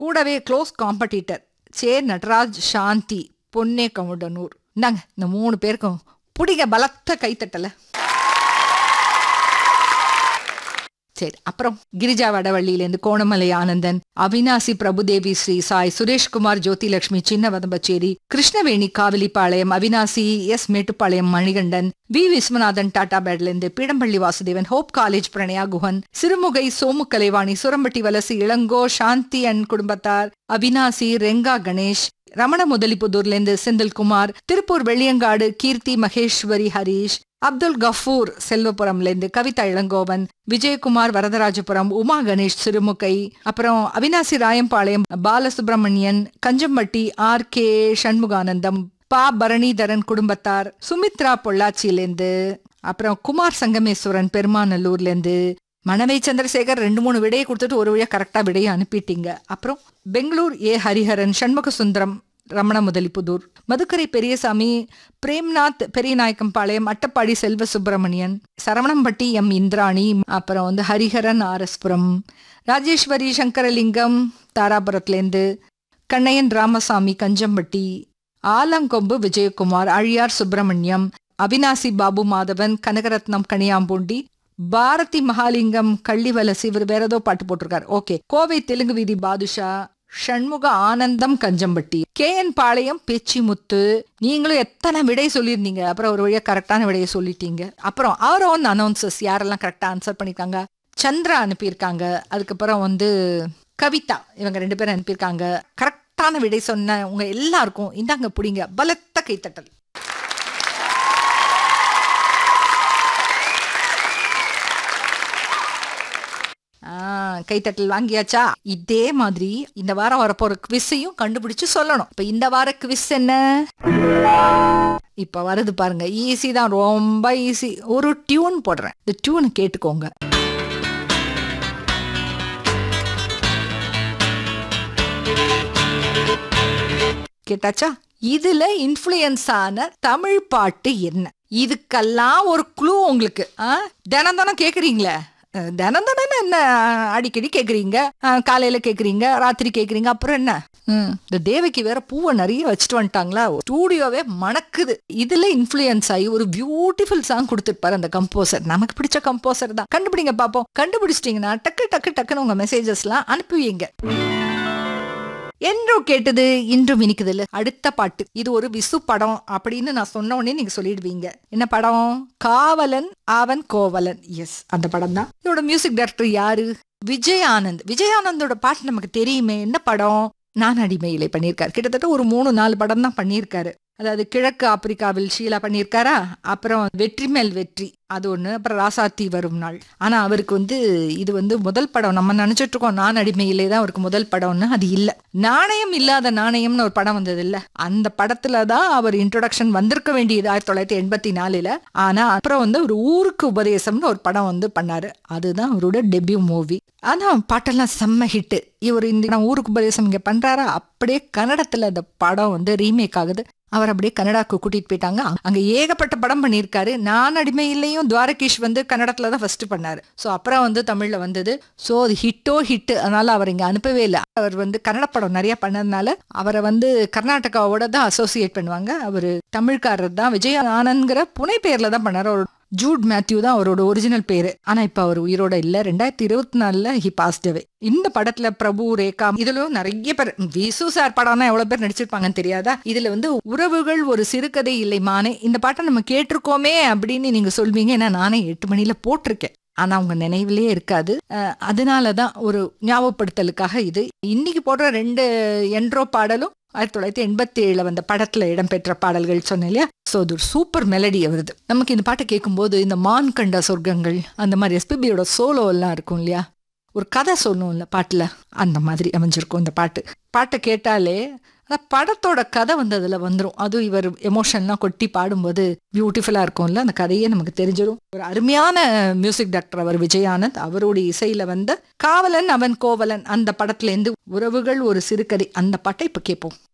கூடவே close competitor சே நடராஜ் சாந்தி பொன்னே கமுடனூர் இந்தாங்க இந்த மூணு பேருக்கும் புடிங்க பலத்த கைத்தட்டல சரி அப்புறம் கிரிஜா வடவள்ளியிலேருந்து கோணமலை ஆனந்தன் அவினாசி பிரபுதேவி ஸ்ரீ சாய் சுரேஷ்குமார் ஜோதிலட்சுமி சின்ன வதம்பச்சேரி கிருஷ்ணவேணி காவிலிப்பாளையம் அவினாசி எஸ் மேட்டுப்பாளையம் மணிகண்டன் வி விஸ்வநாதன் டாடா பேட்லேருந்து Peedampalli Vasudevan Hope college Pranaya Guhan Sirumugai Somu Kalaivani Surampatti Valasu Ilango Shanthi and குடும்பத்தார் அவினாசி ரெங்கா கணேஷ் ரமண முதலிப்புதூர்லேருந்து செந்தில்குமார் திருப்பூர் வெள்ளியங்காடு கீர்த்தி மகேஸ்வரி ஹரீஷ் அப்துல் கஃபூர் செல்வபுரம்லேருந்து கவிதா இளங்கோவன் விஜயகுமார் வரதராஜபுரம் உமா கணேஷ் சிறுமுகை அப்புறம் அவினாசி ராயம்பாளையம் பாலசுப்ரமணியன் கஞ்சம்பட்டி ஆர் கே சண்முகானந்தம் பா பரணிதரன் குடும்பத்தார் சுமித்ரா பொள்ளாச்சியிலேருந்து அப்புறம் குமார் சங்கமேஸ்வரன் பெருமாநல்லூர்லேருந்து மணவை சந்திரசேகர் ரெண்டு மூணு விடையை கொடுத்துட்டு ஒரு வழியா கரெக்டா விடையை அனுப்பிட்டீங்க அப்புறம் பெங்களூர் ஏ ஹரிஹரன் சண்முக சுந்தரம் ரமண முதலிப்புதூர் மதுக்கரை பெரியசாமி பிரேம்நாத் பெரியநாயக்கம்பாளையம் அட்டப்பாடி செல்வ சுப்பிரமணியன் சரவணம்பட்டி எம் இந்திராணி அப்புறம் வந்து ஹரிஹரன் ஆர்எஸ்புரம் ராஜேஸ்வரி சங்கரலிங்கம் தாராபுரத்துலேருந்து கண்ணையன் ராமசாமி கஞ்சம்பட்டி ஆலங்கொம்பு விஜயகுமார் அழியார் சுப்பிரமணியம் அவினாசி பாபு மாதவன் கனகரத்னம் கனியாம்பூண்டி பாரதி மகாலிங்கம் கள்ளிவலசி இவர் வேற ஏதோ பாட்டு போட்டிருக்காரு ஓகே கோவை தெலுங்கு வீதி பாதுஷா ஷண்முக ஆனந்தம் கஞ்சம்பட்டி கே என் பாளையம் பேச்சிமுத்து நீங்களும் எத்தனை விடை சொல்லியிருந்தீங்க அப்புறம் ஒரு வழியா கரெக்டான விடையை சொல்லிட்டீங்க அப்புறம் அவர் ஒன் அனௌன்சஸ் யாரெல்லாம் கரெக்டா ஆன்சர் பண்ணிருக்காங்க சந்திரா அனுப்பியிருக்காங்க அதுக்கப்புறம் வந்து கவிதா இவங்க ரெண்டு பேரும் அனுப்பியிருக்காங்க கரெக்டான விடை சொன்ன உங்க எல்லாருக்கும் இந்தாங்க பிடிங்க பலத்த கைத்தட்டல் ஆ, கைத்தட்டல் வாங்கியாச்சா இதே மாதிரி இந்த வாரம் வரப்போற குவிஸையும் கண்டுபிடிச்சு சொல்லணும் இப்ப இந்த வார குவிஸ் என்ன இப்ப வருது பாருங்க ஈஸி தான் ரொம்ப ஈஸி ஒரு டியூன் போடுறேன் இந்த டியூன் கேட்டுக்கோங்க கேட்டாச்சா இதுல இன்ஃப்ளூயன்ஸ் ஆன தமிழ் பாட்டு என்ன இதுக்கெல்லாம் ஒரு க்ளூ உங்களுக்கு ஆ? தினம் தினம் கேக்குறீங்களே அஹ், தினம் தினம் என்ன அடிக்கடி கேக்குறீங்க அஹ், காலையில கேக்குறீங்க ராத்திரி கேக்குறீங்க அப்புறம் என்ன ம், இந்த தேவகி வேற பூவை நிறைய வச்சுட்டு வந்துட்டாங்களா ஸ்டூடியோவே மணக்குது இதுல இன்ஃப்ளூயன்ஸ் ஆகி ஒரு பியூட்டிஃபுல் சாங் கொடுத்துருப்பாரு அந்த கம்போசர் நமக்கு பிடிச்ச கம்போசர் தான் கண்டுபிடிங்க பாப்போம் கண்டுபிடிச்சிட்டீங்கன்னா டக்கு டக்கு டக்குன்னு உங்க மெசேஜஸ்லாம் அனுப்புவீங்க என்றோ கேட்டது இன்றும் இனிக்குதுல்ல அடுத்த பாட்டு இது ஒரு விசு படம் அப்படின்னு நான் சொன்ன உடனே நீங்க சொல்லிடுவீங்க என்ன படம் காவலன் அவன் கோவலன் எஸ் அந்த படம் தான் இதோட மியூசிக் டைரக்டர் யாரு விஜய் ஆனந்த் விஜய் ஆனந்தோட பாட்டு நமக்கு தெரியுமே என்ன படம் நான் அடிமையிலே பண்ணியிருக்காரு கிட்டத்தட்ட ஒரு மூணு நாலு படம் தான் பண்ணியிருக்காரு அதாவது கிழக்கு ஆப்பிரிக்காவில் ஷீலா பண்ணியிருக்காரா அப்புறம் வெற்றி மேல் வெற்றி அது ஒண்ணு அப்புறம் ராசாத்தி வரும் நாள் ஆனா அவருக்கு வந்து இது வந்து முதல் படம் நம்ம நினைச்சிட்டு இருக்கோம் நான் அடிமையிலே தான் அவருக்கு முதல் படம்னு அது இல்ல நாணயம் இல்லாத நாணயம்னு ஒரு படம் வந்தது இல்ல அந்த படத்துல தான் அவர் இன்ட்ரோடக்ஷன் வந்திருக்க வேண்டியது ஆயிரத்தி தொள்ளாயிரத்தி எண்பத்தி நாலுல ஆனா அப்புறம் வந்து ஒரு ஊருக்கு உபதேசம்னு ஒரு படம் வந்து பண்ணாரு அதுதான் அவரோட டெபியூ மூவி ஆனா பாட்டெல்லாம் செம்ம ஹிட் இவர் இந்த நான் ஊருக்கு உபதேசம் இங்க பண்றாரா அப்படியே கன்னடத்துல அந்த படம் வந்து ரீமேக் ஆகுது அவர் அப்படியே கன்னடாக்கு கூட்டிட்டு போயிட்டாங்க அங்க ஏகப்பட்ட படம் பண்ணியிருக்காரு நான் அடிமையிலையும் துவாரகீஷ் வந்து கன்னடத்துல தான் ஃபர்ஸ்ட் பண்ணாரு ஸோ அப்புறம் வந்து தமிழ்ல வந்தது ஸோ அது ஹிட்டோ ஹிட் அதனால அவர் இங்க அனுப்பவே இல்லை அவர் வந்து கன்னட படம் நிறைய பண்ணதுனால அவரை வந்து கர்நாடகாவோட தான் அசோசியேட் பண்ணுவாங்க அவர் தமிழ்காரர் தான் விஜய் ஆனந்த்ங்கிற புனை பேர்ல தான் பண்ணாரு அவர் ஜூட் மேத்யூ தான் அவரோட ஒரிஜினல் பேரு ஆனா இப்ப அவர் உயிரோட இல்ல ரெண்டாயிரத்தி இருபத்தி நாலுல ஹி பாஸ்ட் அவே இந்த படத்துல பிரபு ரேகா இதுலயும் நிறைய பேர் விசு சார் படம்னா எவ்வளவு பேர் நடிச்சிருப்பாங்கன்னு தெரியாதா இதுல வந்து உறவுகள் ஒரு சிறுகதை இல்லை மானே இந்த பாட்டை நம்ம கேட்டிருக்கோமே அப்படின்னு நீங்க சொல்வீங்க ஏன்னா நானே எட்டு மணில போட்டிருக்கேன் ஆனா அவங்க நினைவிலே இருக்காது அஹ் அதனாலதான் ஒரு ஞாபகப்படுத்தலுக்காக இது இன்னைக்கு போடுற ரெண்டு என்ட்ரோ பாடலும் ஆயிரத்தி தொள்ளாயிரத்தி எண்பத்தி ஏழுல வந்த படத்துல இடம்பெற்ற பாடல்கள் சொன்னேன் இல்லையா ஸோ அது ஒரு சூப்பர் மெலடி வருது நமக்கு இந்த பாட்டை கேட்கும்போது இந்த மான் கண்ட சொர்க்கங்கள் அந்த மாதிரி எஸ்பிபியோட சோலோ எல்லாம் இருக்கும் இல்லையா ஒரு கதை சொல்லும் இல்ல பாட்டுல அந்த மாதிரி அமைஞ்சிருக்கும் இந்த பாட்டு பாட்டை கேட்டாலே அந்த படத்தோட கதை வந்து அதுல வந்துரும் அதுவும் இவர் எமோஷன்லாம் கொட்டி பாடும்போது பியூட்டிஃபுல்லா இருக்கும்ல அந்த கதையே நமக்கு தெரிஞ்சிடும் ஒரு அருமையான மியூசிக் டைரக்டர் அவர் விஜயானந்த் அவருடைய இசையில வந்த காவலன் அவன் கோவலன் அந்த படத்துல இருந்து உறவுகள் ஒரு சிறுகதை அந்த பாட்டை இப்ப கேட்போம்